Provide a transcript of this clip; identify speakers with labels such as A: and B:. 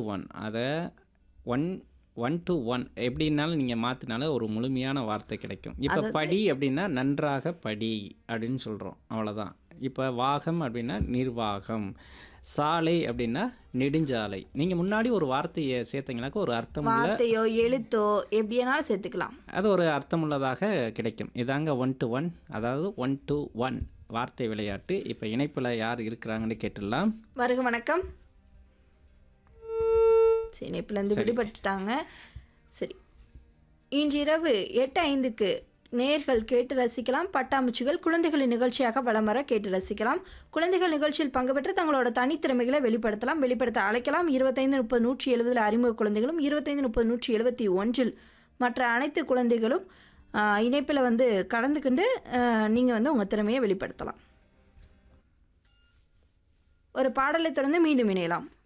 A: one அதை one one two one எப்படின்னாலும் நீங்கள் மாற்றினாலும் ஒரு முழுமையான வார்த்தை கிடைக்கும் இப்போ படி அப்படின்னா நன்றாக படி அப்படின்னு சொல்கிறோம் அவ்வளோதான் இப்போ வாகம் அப்படின்னா நிர்வாகம் சாலை அப்படின்னா நெடுஞ்சாலை நீங்கள் முன்னாடி ஒரு வார்த்தையை சேர்த்தீங்கன்னாக்கா ஒரு அர்த்தமுள்ள
B: வார்த்தையோ எழுத்தோ எப்படியானாலும் சேர்த்துக்கலாம்
A: அது ஒரு அர்த்தமுள்ளதாக கிடைக்கும் இதாங்க ஒன் டு ஒன் அதாவது ஒன் டு ஒன் வார்த்தை விளையாட்டு இப்போ இணைப்பில் யார் இருக்கிறாங்கன்னு கேட்டுடலாம்
B: வருக வணக்கம் சரி இணைப்புலேருந்து விடுபட்டுட்டாங்க சரி இன்றிரவு எட்டு ஐந்துக்கு நேர்கள் கேட்டு ரசிக்கலாம் பட்டாம்பூச்சிகள் குழந்தைகளின் நிகழ்ச்சியாக வலம் வர கேட்டு ரசிக்கலாம் குழந்தைகள் நிகழ்ச்சியில் பங்கு பெற்று தங்களோட தனித்திறமைகளை வெளிப்படுத்தலாம் வெளிப்படுத்த அழைக்கலாம் இருபத்தைந்து முப்பது நூற்றி எழுபதில் அறிமுக குழந்தைகளும் இருபத்தைந்து முப்பது நூற்றி எழுபத்தி ஒன்றில் மற்ற அனைத்து குழந்தைகளும் இணைப்பில் வந்து கலந்துக்கிண்டு நீங்கள் வந்து உங்கள் திறமையை வெளிப்படுத்தலாம் ஒரு பாடலை தொடர்ந்து மீண்டும் இணையலாம்